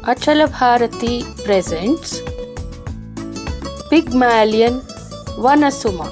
Achala Bharati presents Pygmalion Vanasuma.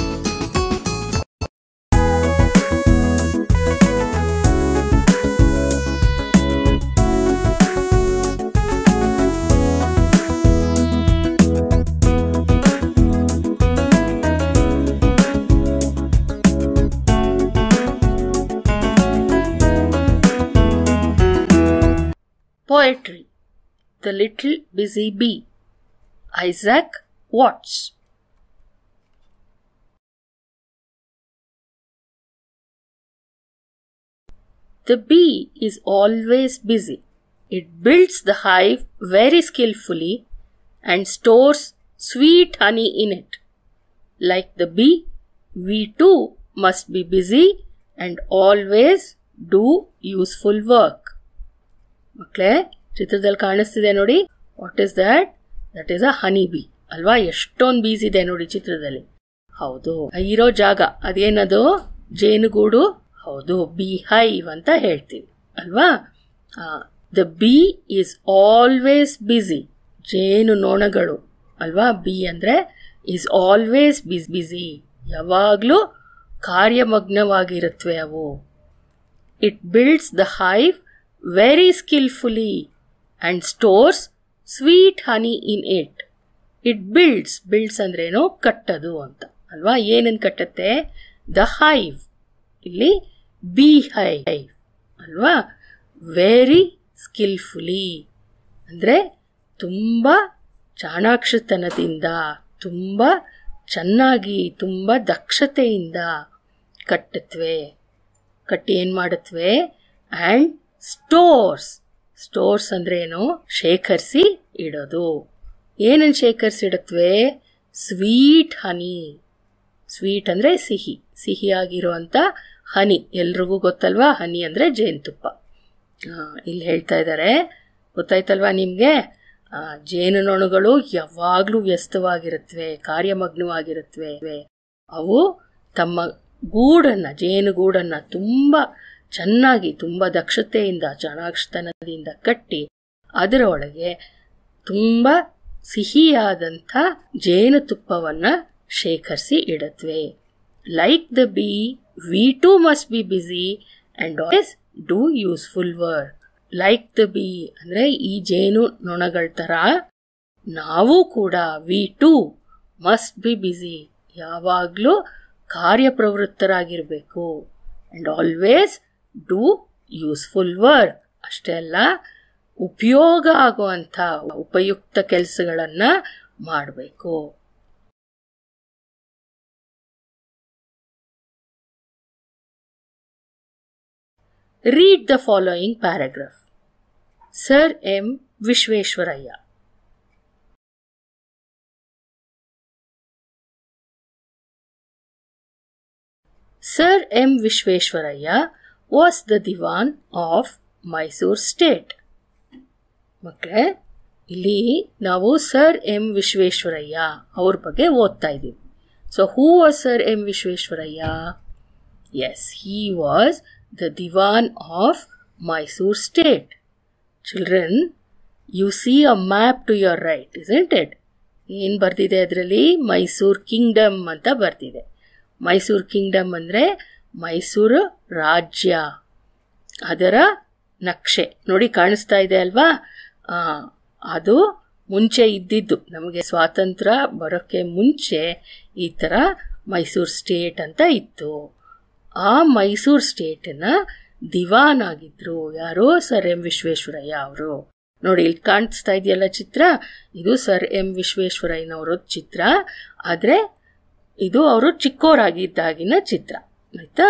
Poetry The Little Busy Bee Isaac Watts The bee is always busy. It builds the hive very skillfully and stores sweet honey in it. Like the bee, we too must be busy and always do useful work. ಮಕ್ಕಳೇ ಚಿತ್ರದಲ್ಲಿ ಕಾಣಿಸ್ತಿದೆ ನೋಡಿ what is that that is a honey bee ಅಲ್ವಾ ಎಷ್ಟೊಂದು ಬೀಸ್ ಇದೆ ನೋಡಿ ಚಿತ್ರದಲ್ಲಿ ಹೌದು ಇರೋ ಜಾಗ ಅದೇನದು ಜೇನುಗೂಡು ಹೌದು ಬಿ ಹೈವ್ ಅಂತ ಹೇಳ್ತೀವಿ ಅಲ್ವಾ the bee is always busy ಜೇನು ನೊಣಗಳು ಅಲ್ವಾ ಬಿ ಅಂದ್ರೆ ಈಸ್ ಆಲ್ವೇಸ್ ಬಿಸ್ ಬಿಸಿ ಯಾವಾಗಲೂ ಕಾರ್ಯಮಗ್ನವಾಗಿರುತ್ತವೆ ಅವು it builds the hive very skilfully and stores sweet honey in it it builds builds ಅಂದ್ರೇನು ಕಟ್ಟದು ಅಂತ ಅಲ್ವಾ ಏನನ್ನು ಕಟ್ಟತ್ತೆ ದ ಹೈವ್ ಇಲ್ಲಿ ಬಿ ಹೈವ್ ಅಲ್ವಾ ವೆರಿ ಸ್ಕಿಲ್ಫುಲಿ ಅಂದರೆ ತುಂಬ ಚಾಣಾಕ್ಷತನದಿಂದ ತುಂಬ ಚೆನ್ನಾಗಿ ತುಂಬ ದಕ್ಷತೆಯಿಂದ ಕಟ್ಟತ್ವೆ ಕಟ್ಟಿ ಏನು ಮಾಡುತ್ತವೆ ಆ್ಯಂಡ್ ಸ್ಟೋರ್ಸ್ ಸ್ಟೋರ್ಸ್ ಅಂದ್ರೆ ಏನು ಶೇಖರಿಸಿ ಇಡೋದು ಏನನ್ನು ಶೇಖರಿಸಿ ಇಡತ್ವೆ ಸ್ವೀಟ್ ಹನಿ ಸ್ವೀಟ್ ಅಂದರೆ ಸಿಹಿ ಸಿಹಿಯಾಗಿರುವಂಥ ಹನಿ ಎಲ್ರಿಗೂ ಗೊತ್ತಲ್ವಾ ಹನಿ ಅಂದರೆ ಜೇನುತುಪ್ಪ ಇಲ್ಲಿ ಹೇಳ್ತಾ ಇದ್ದಾರೆ ಗೊತ್ತಾಯ್ತಲ್ವಾ ನಿಮಗೆ ಜೇನುನೊಣಗಳು ಯಾವಾಗಲೂ ವ್ಯಸ್ತವಾಗಿರುತ್ತವೆ ಕಾರ್ಯಮಗ್ನವಾಗಿರುತ್ತವೆ ಅವು ತಮ್ಮ ಗೂಡನ್ನು ಜೇನುಗೂಡನ್ನು ತುಂಬ ಚೆನ್ನಾಗಿ ತುಂಬ ದಕ್ಷತೆಯಿಂದ ಚಾಣಾಕ್ಷತನದಿಂದ ಕಟ್ಟಿ ಅದರ ಒಳಗೆ ತುಂಬ ಸಿಹಿಯಾದಂಥ ಜೇನುತುಪ್ಪವನ್ನು ಶೇಖರಿಸಿ ಇಡತ್ವೆ like the bee we too must be busy and always do useful work like the bee ಅಂದರೆ ಈ ಜೇನು ನೊಣಗಳ ಥರ ನಾವು ಕೂಡ we too must be busy ಯಾವಾಗಲೂ ಕಾರ್ಯಪ್ರವೃತ್ತರಾಗಿರಬೇಕು and always do useful work ಅಷ್ಟೇ ಅಲ್ಲ ಉಪಯೋಗ ಆಗುವಂಥ ಉಪಯುಕ್ತ ಕೆಲಸಗಳನ್ನು ಮಾಡಬೇಕು read the following paragraph sir M Visvesvaraya Sir M. Vishweshwaraya was the Diwan of Mysore state ಮಕ್ಕಳೇ ಇಲ್ಲಿ ನಾವು ಸರ್ ಎಂ ವಿಶ್ವೇಶ್ವರಯ್ಯ ಅವ್ರ ಬಗ್ಗೆ ಓದ್ತಾ ಇದ್ದೀವಿ so who was sir M Visvesvaraya as he was the Diwan of Mysore state children you see a map to your right is it ಏನು ಬರ್ದಿದೆ ಅದರಲ್ಲಿ ಮೈಸೂರ್ ಕಿಂಗ್ಡಮ್ ಅಂತ ಬರ್ದಿದೆ ಮೈಸೂರು ಕಿಂಗ್ಡಮ್ ಅಂದರೆ ಮೈಸೂರು ರಾಜ್ಯ ಅದರ ನಕ್ಷೆ ನೋಡಿ ಕಾಣಿಸ್ತಾ ಇದೆ ಅಲ್ವಾ ಅದು ಮುಂಚೆ ಇದ್ದಿದ್ದು ನಮಗೆ ಸ್ವಾತಂತ್ರ್ಯ ಬರೋಕ್ಕೆ ಮುಂಚೆ ಈ ಥರ ಮೈಸೂರು ಸ್ಟೇಟ್ ಅಂತ ಇತ್ತು ಆ ಮೈಸೂರು ಸ್ಟೇಟನ್ನ ದಿವಾನ್ ಆಗಿದ್ರು ಯಾರು ಸರ್ ಎಂ ವಿಶ್ವೇಶ್ವರಯ್ಯ ಅವರು ನೋಡಿ ಇಲ್ಲಿ ಕಾಣಿಸ್ತಾ ಇದೆಯಲ್ಲ ಚಿತ್ರ ಇದು ಸರ್ ಎಂ ವಿಶ್ವೇಶ್ವರಯ್ಯನವರ ಚಿತ್ರ ಆದರೆ ಇದು ಅವರು ಚಿಕ್ಕೋರಾಗಿದ್ದಾಗಿನ ಚಿತ್ರ ಆಯ್ತಾ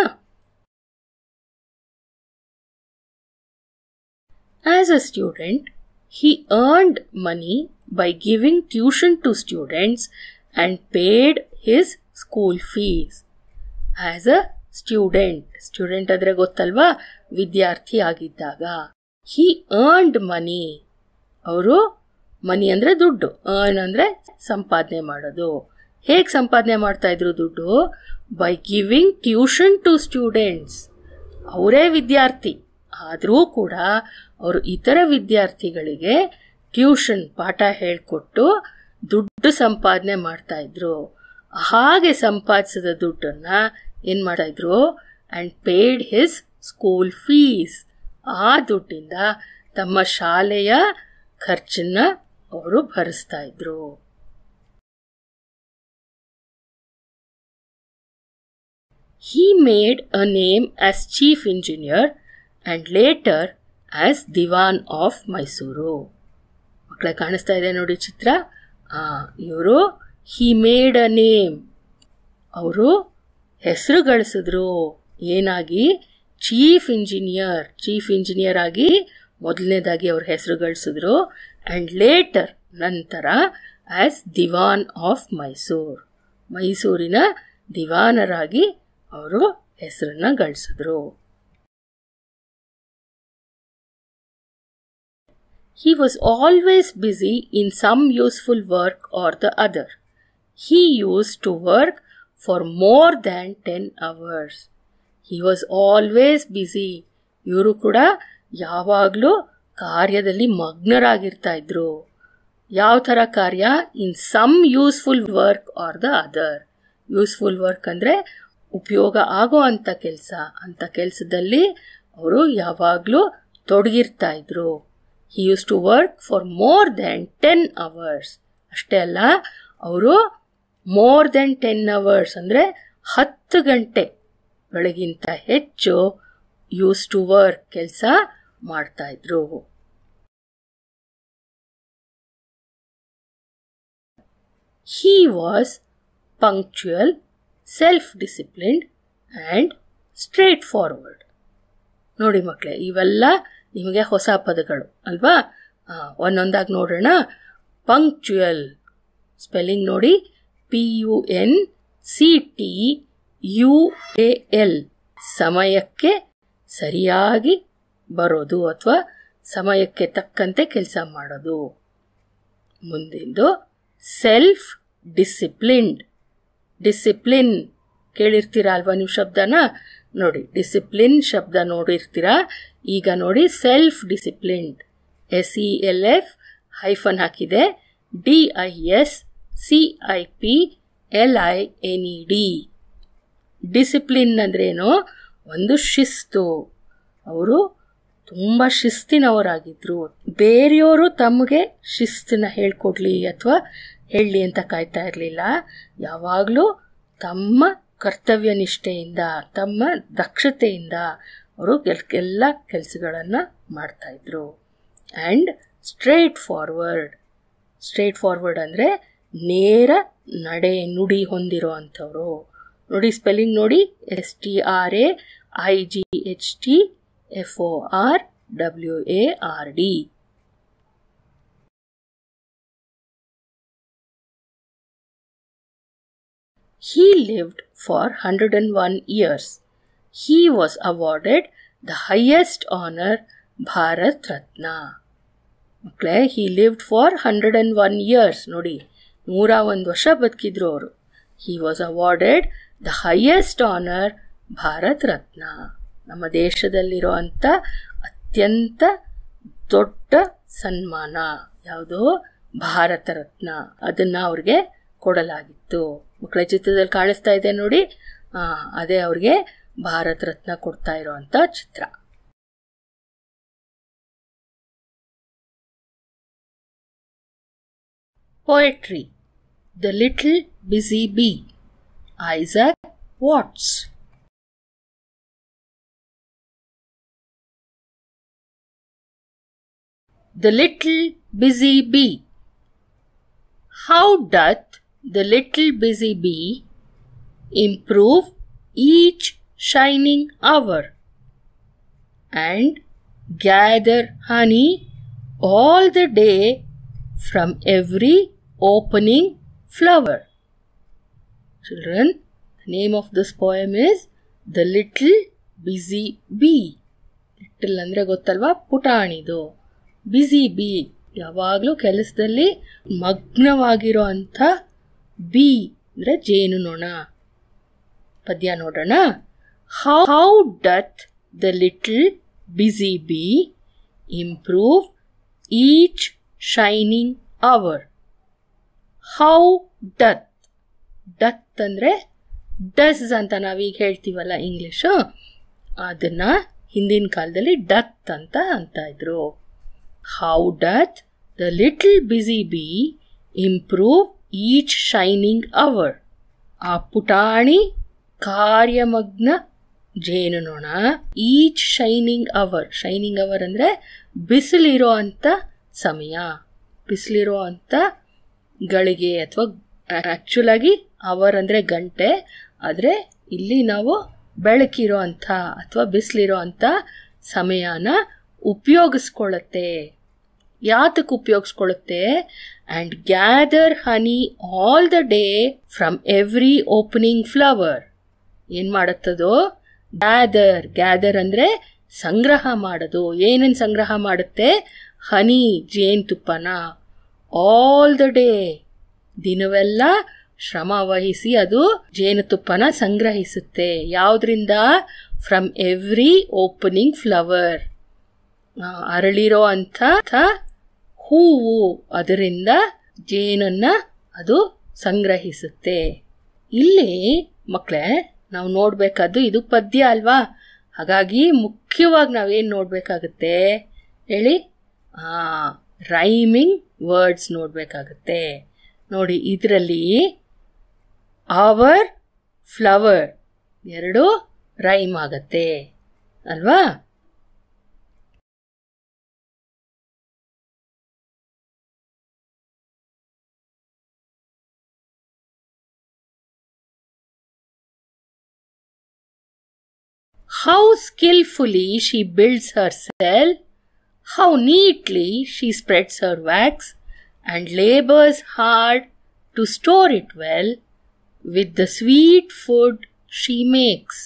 as a student he earned money by giving tuition to students and paid his school fees as a student student ಆದರೆ ಗೊತ್ತಲ್ವಾ ವಿದ್ಯಾರ್ಥಿ ಆಗಿದ್ದಾಗ ಹಿ ಅರ್ನ್ಡ್ ಮನಿ ಅವರು ಮನಿ ಅಂದರೆ ದುಡ್ಡು ಅರ್ನ್ ಅಂದರೆ ಸಂಪಾದನೆ ಮಾಡೋದು ಹೇಗೆ ಸಂಪಾದನೆ ಮಾಡ್ತಾ ಇದ್ರು ದುಡ್ಡು by giving tuition to students ಅವರೇ ವಿದ್ಯಾರ್ಥಿ ಆದರೂ ಕೂಡ ಅವರು ಇತರ ವಿದ್ಯಾರ್ಥಿಗಳಿಗೆ ಟ್ಯೂಷನ್ ಪಾಠ ಹೇಳಿಕೊಟ್ಟು ದುಡ್ಡು ಸಂಪಾದನೆ ಮಾಡ್ತಾ ಇದ್ರು ಹಾಗೆ ಸಂಪಾದಿಸಿದ ದುಡ್ಡನ್ನ ಏನ್ ಮಾಡ್ತಾ ಇದ್ರು and paid his school fees ಆ ದುಡ್ಡಿಂದ ತಮ್ಮ ಶಾಲೆಯ ಖರ್ಚನ್ನ ಅವರು ಭರಿಸ್ತಾ ಇದ್ರು He made a name as chief engineer and later as Diwan of Mysuru. ಮಕ್ಕಳ ಕಾಣಿಸ್ತಾ ಇದೆ ನೋಡಿ ಚಿತ್ರ ಇವರು ಹಿ ಮೇಡ್ ಅ ನೇಮ್ ಅವರು ಹೆಸರು ಗಳಿಸಿದ್ರು ಏನಾಗಿ ಚೀಫ್ ಇಂಜಿನಿಯರ್ ಚೀಫ್ ಇಂಜಿನಿಯರ್ ಆಗಿ ಮೊದಲನೇದಾಗಿ ಅವ್ರ ಹೆಸರು ಗಳಿಸಿದ್ರು ಅಂಡ್ ಲೇಟರ್ ನಂತರ ಆಸ್ ದಿವಾನ್ ಆಫ್ ಮೈಸೂರ್ ಮೈಸೂರಿನ ದಿವಾನರಾಗಿ ಅವರು ಹೆಸರನ್ನ ಗಳಿಸಿದ್ರು He was always busy in some useful work or the other. He used to work for more than 10 hours. He was always busy. ಇವರು ಕೂಡ ಯಾವಾಗಲೂ ಕಾರ್ಯದಲ್ಲಿ ಮಗ್ನರಾಗಿರ್ತಾ ಇದ್ರು ಯಾವ ಥರ ಕಾರ್ಯ in some useful work or the other useful work ಅಂದರೆ ಉಪಯೋಗ ಆಗೋ ಅಂಥ ಕೆಲಸ ಅಂಥ ಕೆಲಸದಲ್ಲಿ ಅವರು ಯಾವಾಗಲೂ ತೊಡಗಿರ್ತಾ ಇದ್ರು he use to work for more than ten hours ಅಷ್ಟೇ ಅಲ್ಲ ಅವರು ಮೋರ್ ದೆನ್ ಟೆನ್ ಅವರ್ಸ್ ಅಂದರೆ ಹತ್ತು ಗಂಟೆ ಗಳಿಗಿಂತ ಹೆಚ್ಚು ಯೂಸ್ ಟು ವರ್ಕ್ ಕೆಲಸ ಮಾಡ್ತಾ ಇದ್ರು he was punctual self disciplined and straightforward ನೋಡಿ ಮಕ್ಕಳೇ ಇವೆಲ್ಲ ನಿಮಗೆ ಹೊಸ ಪದಗಳು ಅಲ್ವಾ ಒಂದೊಂದಾಗಿ ನೋಡೋಣ ಪಂಕ್ಚುಯಲ್ ಸ್ಪೆಲ್ಲಿಂಗ್ ನೋಡಿ P U N C T U A L ಸಮಯಕ್ಕೆ ಸರಿಯಾಗಿ ಬರೋದು ಅಥವಾ ಸಮಯಕ್ಕೆ ತಕ್ಕಂತೆ ಕೆಲಸ ಮಾಡೋದು ಮುಂದಿಂದು ಸೆಲ್ಫ್ ಡಿಸಿಪ್ಲಿನ್ಡ್ ಡಿಸಿಪ್ಲಿನ್ ಕೇಳಿರ್ತೀರಾ ಅಲ್ವಾ ನೀವು ಶಬ್ದನ ನೋಡಿ ಡಿಸಿಪ್ಲಿನ್ ಶಬ್ದ ನೋಡಿರ್ತೀರಾ ಈಗ ನೋಡಿ self disciplined S E L F hyphen ಹಾಕಿದೆ D I S C I P L I N E D disciplined ಅಂದ್ರೇನು ಒಂದು ಶಿಸ್ತು ಅವರು ತುಂಬ ಶಿಸ್ತಿನವರಾಗಿದ್ರು ಬೇರೆಯವರು ತಮಗೆ ಶಿಸ್ತನ್ನ ಹೇಳ್ಕೊಡ್ಲಿ ಅಥವಾ ಹೇಳಲಿ ಅಂತ ಕಾಯ್ತಾ ಇರಲಿಲ್ಲ ಯಾವಾಗಲೂ ತಮ್ಮ ಕರ್ತವ್ಯ ನಿಷ್ಠೆಯಿಂದ ತಮ್ಮ ದಕ್ಷತೆಯಿಂದ ಅವರು ಎಲ್ಲ ಕೆಲಸಗಳನ್ನು ಮಾಡ್ತಾಯಿದ್ರು and straightforward straightforward ಅಂದರೆ ನೇರ ನಡೆ ನುಡಿ ಹೊಂದಿರೋ ಅಂಥವ್ರು ನೋಡಿ ಸ್ಪೆಲ್ಲಿಂಗ್ ನೋಡಿ S T R A I G H T F O R W A R D He lived for 101 years. He was awarded the highest honor Bharat Ratna. ಮಕ್ಕಳೇ he lived for hundred and one years ನೋಡಿ ನೂರ ಒಂದು ವರ್ಷ ಬದುಕಿದ್ರು ಅವರು he was awarded the highest honour Bharat Ratna ನಮ್ಮ ದೇಶದಲ್ಲಿರೋ ಅಂಥ ಅತ್ಯಂತ ದೊಡ್ಡ ಸನ್ಮಾನ ಯಾವುದು ಭಾರತ ರತ್ನ ಅದನ್ನು ಅವ್ರಿಗೆ ಕೊಡಲಾಗಿತ್ತು ಮಕ್ಕಳ ಚಿತ್ರದಲ್ಲಿ ಕಾಣಿಸ್ತಾ ಇದೆ ನೋಡಿ ಅದೇ ಅವ್ರಿಗೆ ಭಾರತ ರತ್ನ ಕೊಡ್ತಾ ಇರೋವಂಥ ಚಿತ್ರ poetry the little busy bee Isaac Watts The little busy bee. How doth the little busy bee improve each shining hour and gather honey all the day from every opening flower. Children, the name of this poem is The Little Busy Bee. Little ಅಂದರೆ ಗೊತ್ತಲ್ವಾ ಪುಟಾಣಿದು ಬಿಸಿ B ಯಾವಾಗಲೂ ಕೆಲಸದಲ್ಲಿ ಮಗ್ನವಾಗಿರೋ ಅಂಥ B ಅಂದರೆ ಜೇನು ನೊಣ ಪದ್ಯ ನೋಡೋಣ how how doth the little busy bee improve each shining hour. How doth doth ಅಂದರೆ ಡಸ್ ಅಂತ ನಾವೀಗ ಹೇಳ್ತೀವಲ್ಲ ಇಂಗ್ಲೀಷು ಅದನ್ನ ಹಿಂದಿನ ಕಾಲದಲ್ಲಿ ಡತ್ ಅಂತ ಅಂತ ಇದ್ರು how doth the little busy bee improve each shining hour ಆ ಪುಟಾಣಿ ಕಾರ್ಯಮಗ್ನ ಜೇನುನೊಣ each shining hour shining hour ಅಂದರೆ ಬಿಸಿಲಿರೋ ಅಂಥ ಸಮಯ ಬಿಸಿಲಿರೋ ಅಂಥ ಗಳಿಗೆ ಅಥವಾ ಆ್ಯಕ್ಚುಲ್ ಆಗಿ ಅವರ್ ಅಂದರೆ ಗಂಟೆ ಆದರೆ ಇಲ್ಲಿ ನಾವು ಬೆಳಕಿರೋ ಅಂಥ ಅಥವಾ ಬಿಸಿಲಿರೋ ಅಂಥ ಸಮಯನ ಉಪಯೋಗಿಸ್ಕೊಳ್ಳುತ್ತೆ ಯಾತಕ್ಕೆ ಉಪಯೋಗಿಸ್ಕೊಳ್ಳುತ್ತೆ and gather honey all the day from every opening flower ಏನು ಮಾಡುತ್ತದೋ ಗ್ಯಾದರ್ ಗ್ಯಾದರ್ ಅಂದರೆ ಸಂಗ್ರಹ ಮಾಡೋದು ಏನನ್ನು ಸಂಗ್ರಹ ಮಾಡುತ್ತೆ ಹನಿ ಜೇನುತುಪ್ಪನ ಆಲ್ ದ ಡೇ ದಿನವೆಲ್ಲ ಶ್ರಮ ವಹಿಸಿ ಅದು ಜೇನುತುಪ್ಪನ ಸಂಗ್ರಹಿಸುತ್ತೆ ಯಾವುದರಿಂದ ಫ್ರಮ್ ಎವ್ರಿ ಓಪನಿಂಗ್ ಫ್ಲವರ್ ಅರಳಿರೋ ಅಂಥ ಹೂವು ಅದರಿಂದ ಜೇನನ್ನ ಅದು ಸಂಗ್ರಹಿಸುತ್ತೆ ಇಲ್ಲಿ ಮಕ್ಕಳೇ ನಾವು ನೋಡಬೇಕಾದ್ದು ಇದು ಪದ್ಯ ಅಲ್ವಾ ಹಾಗಾಗಿ ಮುಖ್ಯವಾಗಿ ನಾವೇನು ನೋಡಬೇಕಾಗುತ್ತೆ ಹೇಳಿ ರೈಮಿಂಗ್ ವರ್ಡ್ಸ್ ನೋಡಬೇಕಾಗುತ್ತೆ ನೋಡಿ ಇದರಲ್ಲಿ ಅವರ್ ಫ್ಲವರ್ ಎರಡು ರೈಮ್ ಆಗತ್ತೆ ಅಲ್ವಾ How skillfully she builds her cell, how neatly she spreads her wax, and labors hard to store it well with the sweet food she makes.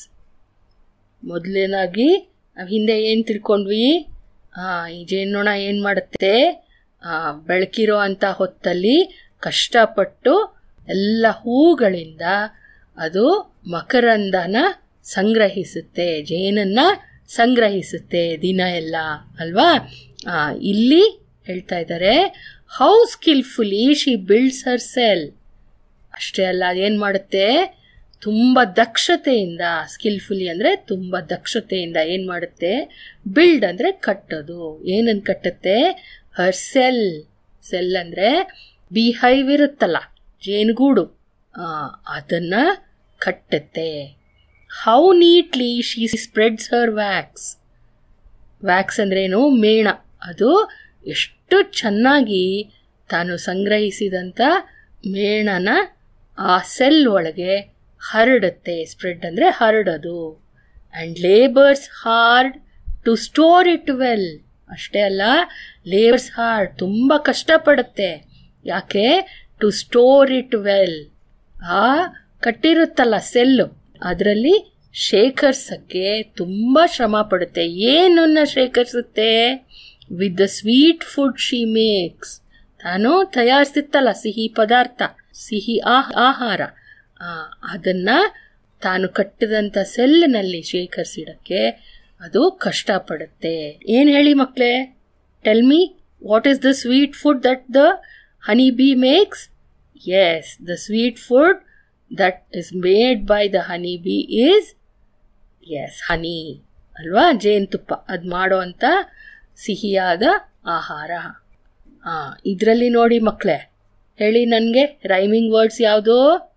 ಮೊದಲನೇದಾಗಿ ನಾವು ಹಿಂದೆ ಏನು ತಿಳ್ಕೊಂಡ್ವಿ ಈ ಜೇನ್ನೊಣ ಏನು ಮಾಡುತ್ತೆ ಬೆಳಕಿರೋ ಅಂಥ ಹೊತ್ತಲ್ಲಿ ಕಷ್ಟಪಟ್ಟು ಎಲ್ಲ ಹೂಗಳಿಂದ ಅದು ಮಕರಂದನ ಸಂಗ್ರಹಿಸುತ್ತೆ ಜೇನನ್ನ ಸಂಗ್ರಹಿಸುತ್ತೆ ದಿನ ಎಲ್ಲ ಅಲ್ವಾ ಇಲ್ಲಿ ಹೇಳ್ತಾ ಇದ್ದಾರೆ how skilfully she builds her cell ಅಷ್ಟೇ ಅಲ್ಲ ಅದೇನು ಮಾಡುತ್ತೆ ತುಂಬ ದಕ್ಷತೆಯಿಂದ ಸ್ಕಿಲ್ಫುಲಿ ಅಂದರೆ ತುಂಬ ದಕ್ಷತೆಯಿಂದ ಏನು ಮಾಡುತ್ತೆ ಬಿಲ್ಡ್ ಅಂದರೆ ಕಟ್ಟೋದು ಏನನ್ನು ಕಟ್ಟುತ್ತೆ ಹರ್ ಸೆಲ್ ಸೆಲ್ ಅಂದರೆ ಬಿಹೈವ್ ಇರುತ್ತಲ್ಲ ಜೇನುಗೂಡು ಅದನ್ನು ಕಟ್ಟುತ್ತೆ how neatly she spreads her wax wax ಅಂದ್ರೇನು ಮೇಣ ಅದು ಎಷ್ಟು ಚೆನ್ನಾಗಿ ತಾನು ಸಂಗ್ರಹಿಸಿದಂಥ ಮೇಣನ ಆ ಸೆಲ್ ಒಳಗೆ ಹರಡುತ್ತೆ ಸ್ಪ್ರೆಡ್ ಅಂದರೆ ಹರಡೋದು and labours hard to store it well ಅಷ್ಟೇ ಅಲ್ಲ ಲೇಬರ್ಸ್ ಹಾರ್ಡ್ ತುಂಬ ಕಷ್ಟಪಡುತ್ತೆ ಯಾಕೆ ಟು ಸ್ಟೋರ್ ಇಟ್ ವೆಲ್ ಆ ಕಟ್ಟಿರುತ್ತಲ್ಲ ಸೆಲ್ಲು ಅದರಲ್ಲಿ ಶೇಖರಿಸಕ್ಕೆ ತುಂಬ ಶ್ರಮ ಪಡುತ್ತೆ ಏನನ್ನ ಶೇಖರಿಸುತ್ತೆ with the sweet food she makes ತಾನು ತಯಾರಿಸಿತ್ತಲ್ಲ ಸಿಹಿ ಪದಾರ್ಥ ಸಿಹಿ ಆಹಾರ ಅದನ್ನ ತಾನು ಕಟ್ಟಿದಂಥ ಸೆಲ್ನಲ್ಲಿ ಶೇಖರಿಸಿಡಕ್ಕೆ ಅದು ಕಷ್ಟಪಡುತ್ತೆ ಏನು ಹೇಳಿ ಮಕ್ಕಳೇ tell me what is the sweet food that the honey bee makes as the sweet food that is made by the honey bee is as honey ಅಲ್ವಾ ಜೇನುತುಪ್ಪ ಅದು ಮಾಡೋ ಅಂಥ ಸಿಹಿಯಾದ ಆಹಾರ ಹಾಂ ಇದರಲ್ಲಿ ನೋಡಿ ಮಕ್ಕಳೇ ಹೇಳಿ ನನಗೆ ರೈಮಿಂಗ್ ವರ್ಡ್ಸ್ ಯಾವುದು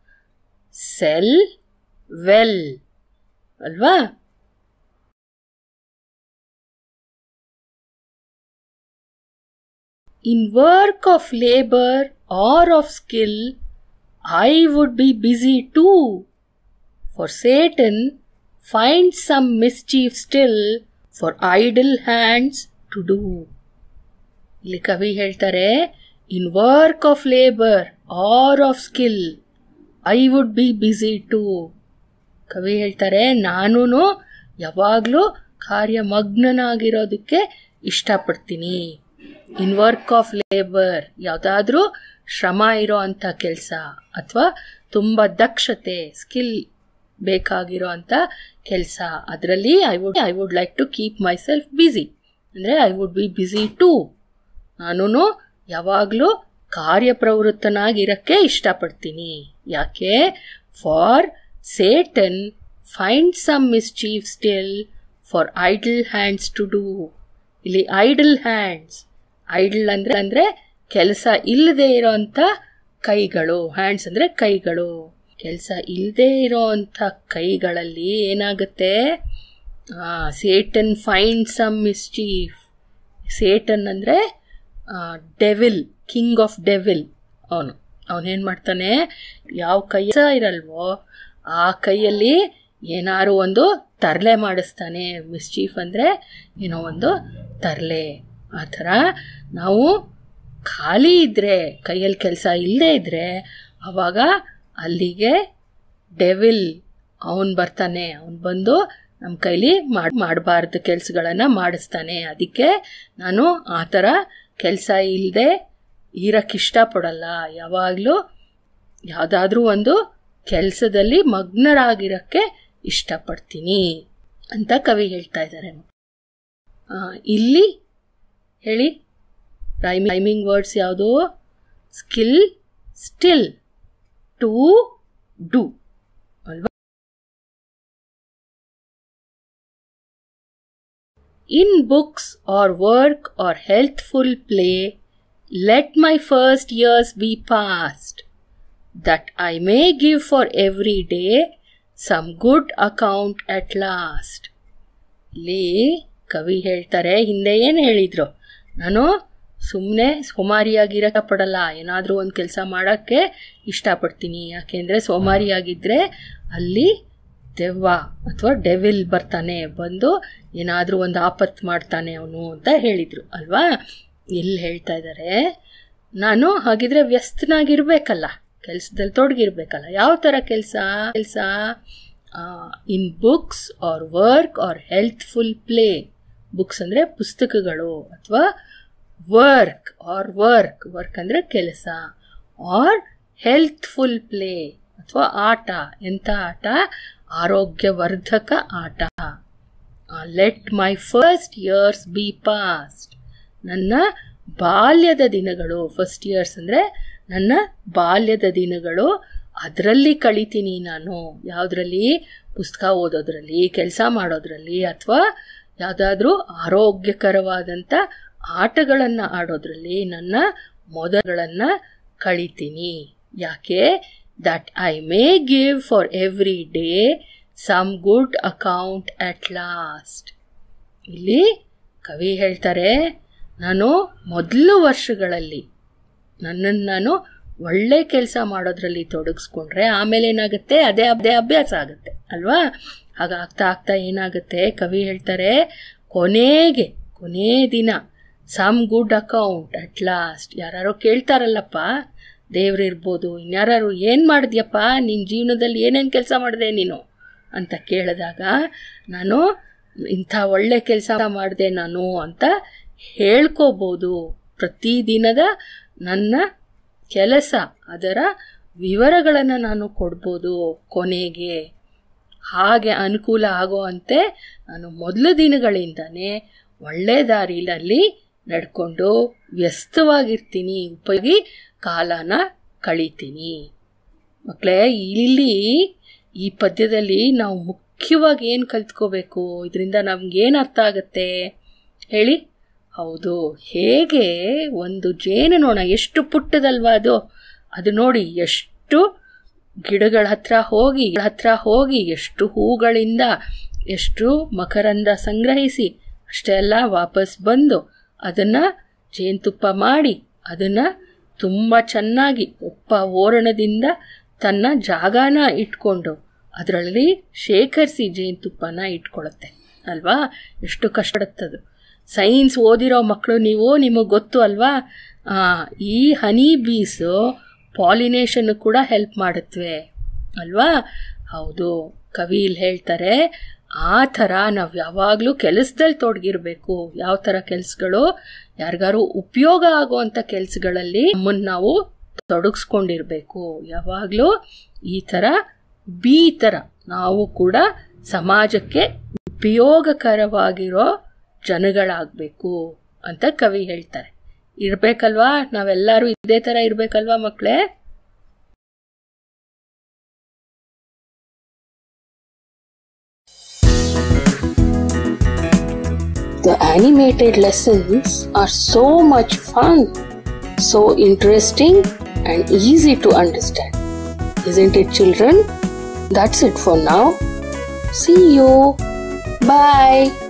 ಸೆಲ್ ವೆಲ್ ಅಲ್ವಾ in work of labour or of skill I would be busy too. For Satan finds some mischief still for idle hands to do. ಇಲ್ಲಿ ಕವಿ ಹೇಳ್ತಾರೆ in work of labour or of skill I would be busy too ಕವಿ ಹೇಳ್ತಾರೆ ನಾನು ಯಾವಾಗಲೂ ಕಾರ್ಯಮಗ್ನನಾಗಿರೋದಕ್ಕೆ ಇಷ್ಟಪಡ್ತೀನಿ ಇನ್ work of labour ಯಾವುದಾದ್ರೂ ಶ್ರಮ ಇರೋ ಅಂಥ ಕೆಲಸ ಅಥವಾ ತುಂಬ ದಕ್ಷತೆ ಸ್ಕಿಲ್ ಬೇಕಾಗಿರೋ ಅಂಥ ಕೆಲಸ ಅದರಲ್ಲಿ I would I would like to keep myself busy ಅಂದರೆ I would be busy too ನಾನು ಯಾವಾಗಲೂ ಕಾರ್ಯಪ್ರವೃತ್ತನಾಗಿರೋಕ್ಕೆ ಇಷ್ಟಪಡ್ತೀನಿ ಯಾಕೆ for Satan find some mischief still for idle hands to do ಇಲ್ಲಿ ಐಡಲ್ ಹ್ಯಾಂಡ್ಸ್ ಐಡಲ್ ಅಂದರೆ ಅಂದರೆ ಕೆಲಸ ಇಲ್ಲದೆ ಇರೋಂಥ ಕೈಗಳು ಹ್ಯಾಂಡ್ಸ್ ಅಂದರೆ ಕೈಗಳು ಕೆಲಸ ಇಲ್ಲದೆ ಇರೋಂಥ ಕೈಗಳಲ್ಲಿ ಏನಾಗುತ್ತೆ Satan find some mischief Satan ಅಂದರೆ ಡೆವಿಲ್ ಕಿಂಗ್ ಆಫ್ ಡೆವಿಲ್ ಅವನು ಅವನೇನು ಮಾಡ್ತಾನೆ ಯಾವ ಕೈ ಇರಲ್ವೋ ಆ ಕೈಯಲ್ಲಿ ಏನಾರು ಒಂದು ತರಲೆ ಮಾಡಿಸ್ತಾನೆ ಮಿಸ್ಚೀಫ್ ಅಂದರೆ ಏನೋ ಒಂದು ತರಲೆ ಆ ಥರ ನಾವು ಖಾಲಿ ಇದ್ದರೆ ಕೈಯಲ್ಲಿ ಕೆಲಸ ಇಲ್ಲದೆ ಇದ್ದರೆ ಆವಾಗ ಅಲ್ಲಿಗೆ ಡೆವಿಲ್ ಅವನು ಬರ್ತಾನೆ ಅವನು ಬಂದು ನಮ್ಮ ಕೈಲಿ ಮಾಡಿ ಮಾಡಬಾರ್ದು ಕೆಲಸಗಳನ್ನು ಮಾಡಿಸ್ತಾನೆ ಅದಕ್ಕೆ ನಾನು ಆ ಥರ ಕೆಲಸ ಇಲ್ಲದೆ ಇರೋಕ್ಕೆ ಇಷ್ಟಪಡಲ್ಲ ಯಾವಾಗಲೂ ಯಾವುದಾದ್ರೂ ಒಂದು ಕೆಲಸದಲ್ಲಿ ಮಗ್ನರಾಗಿರೋಕ್ಕೆ ಇಷ್ಟಪಡ್ತೀನಿ ಅಂತ ಕವಿ ಹೇಳ್ತಾ ಇದ್ದಾರೆ ಇಲ್ಲಿ ಹೇಳಿ ರೈಮಿಂಗ್ ರೈಮಿಂಗ್ ವರ್ಡ್ಸ್ ಯಾವುದು ಸ್ಕಿಲ್ ಸ್ಟಿಲ್ ಟು ಡು ಅಲ್ವಾ in books or work or healthful play let my first years be past that I may give for every day some good account at last ಇಲ್ಲಿ ಕವಿ ಹೇಳ್ತಾರೆ ಹಿಂದೆ ಏನು ಹೇಳಿದ್ರು ನಾನು ಸುಮ್ಮನೆ ಸೋಮಾರಿಯಾಗಿರಕ್ಕೆ ಪಡಲ್ಲ ಏನಾದರೂ ಒಂದು ಕೆಲಸ ಮಾಡೋಕ್ಕೆ ಇಷ್ಟಪಡ್ತೀನಿ ಯಾಕೆಂದರೆ ಸೋಮಾರಿಯಾಗಿದ್ದರೆ ಅಲ್ಲಿ ದೆವ್ವ ಅಥವಾ ಡೆವಿಲ್ ಬರ್ತಾನೆ ಬಂದು ಏನಾದರೂ ಒಂದು ಆಪತ್ತು ಮಾಡ್ತಾನೆ ಅವನು ಅಂತ ಹೇಳಿದರು ಅಲ್ವಾ ಎಲ್ಲಿ ಹೇಳ್ತಾ ಇದ್ದಾರೆ ನಾನು ಹಾಗಿದ್ರೆ ವ್ಯಸ್ತನಾಗಿರ್ಬೇಕಲ್ಲ ಕೆಲಸದಲ್ಲಿ ತೊಡಗಿರ್ಬೇಕಲ್ಲ ಯಾವ ಥರ ಕೆಲಸ ಕೆಲಸ in books or work or healthful play books ಅಂದರೆ ಪುಸ್ತಕಗಳು ಅಥವಾ ವರ್ಕ್ ಆರ್ ವರ್ಕ್ ವರ್ಕ್ ಅಂದರೆ ಕೆಲಸ ಆರ್ ಹೆಲ್ತ್ಫುಲ್ ಪ್ಲೇ ಅಥವಾ ಆಟ ಎಂಥ ಆಟ ಆರೋಗ್ಯವರ್ಧಕ ಆಟ let my first years be past ನನ್ನ ಬಾಲ್ಯದ ದಿನಗಳು ಫಸ್ಟ್ ಇಯರ್ಸ್ ಅಂದರೆ ನನ್ನ ಬಾಲ್ಯದ ದಿನಗಳು ಅದರಲ್ಲಿ ಕಳಿತೀನಿ ನಾನು ಯಾವುದರಲ್ಲಿ ಪುಸ್ತಕ ಓದೋದ್ರಲ್ಲಿ ಕೆಲಸ ಮಾಡೋದ್ರಲ್ಲಿ ಅಥವಾ ಯಾವುದಾದ್ರೂ ಆರೋಗ್ಯಕರವಾದಂಥ ಆಟಗಳನ್ನು ಆಡೋದ್ರಲ್ಲಿ ನನ್ನ ಮೊದಲಗಳನ್ನು ಕಳಿತೀನಿ ಯಾಕೆ that I may give for every day some good account at last ಇಲ್ಲಿ ಕವಿ ಹೇಳ್ತಾರೆ ನಾನು ಮೊದಲು ವರ್ಷಗಳಲ್ಲಿ ನನ್ನನ್ನು ನಾನು ಒಳ್ಳೆ ಕೆಲಸ ಮಾಡೋದ್ರಲ್ಲಿ ತೊಡಗಿಸ್ಕೊಂಡ್ರೆ ಆಮೇಲೆ ಏನಾಗುತ್ತೆ ಅದೇ ಅದೇ ಅಭ್ಯಾಸ ಆಗುತ್ತೆ ಅಲ್ವಾ ಹಾಗಾಗ್ತಾ ಆಗ್ತಾ ಏನಾಗುತ್ತೆ ಕವಿ ಹೇಳ್ತಾರೆ ಕೊನೆಗೆ ಕೊನೇ ದಿನ some good account at last ಯಾರು ಕೇಳ್ತಾರಲ್ಲಪ್ಪ ದೇವ್ರಿರ್ಬೋದು ಇನ್ಯಾರು ಏನು ಮಾಡಿದ್ಯಪ್ಪ ನಿನ್ನ ಜೀವನದಲ್ಲಿ ಏನೇನು ಕೆಲಸ ಮಾಡಿದೆ ನೀನು ಅಂತ ಕೇಳಿದಾಗ ನಾನು ಇಂಥ ಒಳ್ಳೆ ಕೆಲಸ ಮಾಡಿದೆ ನಾನು ಅಂತ ಹೇಳ್ಕೋಬೋದು ಪ್ರತಿದಿನದ ನನ್ನ ಕೆಲಸ ಅದರ ವಿವರಗಳನ್ನು ನಾನು ಕೊಡ್ಬೋದು ಕೊನೆಗೆ ಹಾಗೆ ಅನುಕೂಲ ಆಗೋವಂತೆ ನಾನು ಮೊದಲು ದಿನಗಳಿಂದನೇ ಒಳ್ಳೆ ದಾರಿಯಲ್ಲಿ ನಡ್ಕೊಂಡು ವ್ಯಸ್ತವಾಗಿರ್ತೀನಿ ಉಪಯೋಗಿ ಕಾಲನ ಕಳಿತೀನಿ ಮಕ್ಕಳೇ ಇಲ್ಲಿ ಈ ಪದ್ಯದಲ್ಲಿ ನಾವು ಮುಖ್ಯವಾಗಿ ಏನು ಕಲ್ತ್ಕೋಬೇಕು ಇದರಿಂದ ನಮ್ಗೇನು ಅರ್ಥ ಆಗುತ್ತೆ ಹೇಳಿ ಹೌದು ಹೇಗೆ ಒಂದು ಜೇನುನೊಣ ಎಷ್ಟು ಪುಟ್ಟದಲ್ವಾ ಅದು ಅದು ನೋಡಿ ಎಷ್ಟು ಗಿಡಗಳ ಹತ್ರ ಹೋಗಿ ಹತ್ರ ಹೋಗಿ ಎಷ್ಟು ಹೂಗಳಿಂದ ಎಷ್ಟು ಮಕರಂದ ಸಂಗ್ರಹಿಸಿ ಅಷ್ಟೇ ಅಲ್ಲ ವಾಪಸ್ ಬಂದು ಅದನ್ನು ಜೇನುತುಪ್ಪ ಮಾಡಿ ಅದನ್ನು ತುಂಬ ಚೆನ್ನಾಗಿ ಉಪ್ಪ ಓರಣದಿಂದ ತನ್ನ ಜಾಗನ ಇಟ್ಕೊಂಡು ಅದರಲ್ಲಿ ಶೇಖರಿಸಿ ಜೇನುತುಪ್ಪನ ಇಟ್ಕೊಳ್ಳುತ್ತೆ ಅಲ್ವಾ ಎಷ್ಟು ಕಷ್ಟಪಡುತ್ತದು ಸೈನ್ಸ್ ಓದಿರೋ ಮಕ್ಕಳು ನೀವು ನಿಮಗೆ ಗೊತ್ತು ಅಲ್ವಾ ಈ ಹನಿ ಬೀಸು ಪಾಲಿನೇಷನ್ ಕೂಡ ಹೆಲ್ಪ್ ಮಾಡುತ್ತವೆ ಅಲ್ವಾ ಹೌದು ಕವಿ ಇಲ್ಲಿ ಹೇಳ್ತಾರೆ ಆ ಥರ ನಾವು ಯಾವಾಗಲೂ ಕೆಲಸದಲ್ಲಿ ತೊಡಗಿರಬೇಕು ಯಾವ ಥರ ಕೆಲಸಗಳು ಯಾರಿಗಾರು ಉಪಯೋಗ ಆಗುವಂಥ ಕೆಲಸಗಳಲ್ಲಿ ನಮ್ಮನ್ನು ನಾವು ತೊಡಗಿಸ್ಕೊಂಡಿರಬೇಕು ಯಾವಾಗಲೂ ಈ ಥರ ಬಿ ಥರ ನಾವು ಕೂಡ ಸಮಾಜಕ್ಕೆ ಉಪಯೋಗಕರವಾಗಿರೋ ಜನಗಳಾಗಬೇಕು ಅಂತ ಕವಿ ಹೇಳ್ತಾರೆ ಇರಬೇಕಲ್ವಾ ನಾವೆಲ್ಲರೂ ಇದೇ ಥರ ಇರಬೇಕಲ್ವಾ ಮಕ್ಕಳೇ The animated lessons are so much fun, so interesting and easy to understand. Isn't it, children? That's it for now. See you. Bye.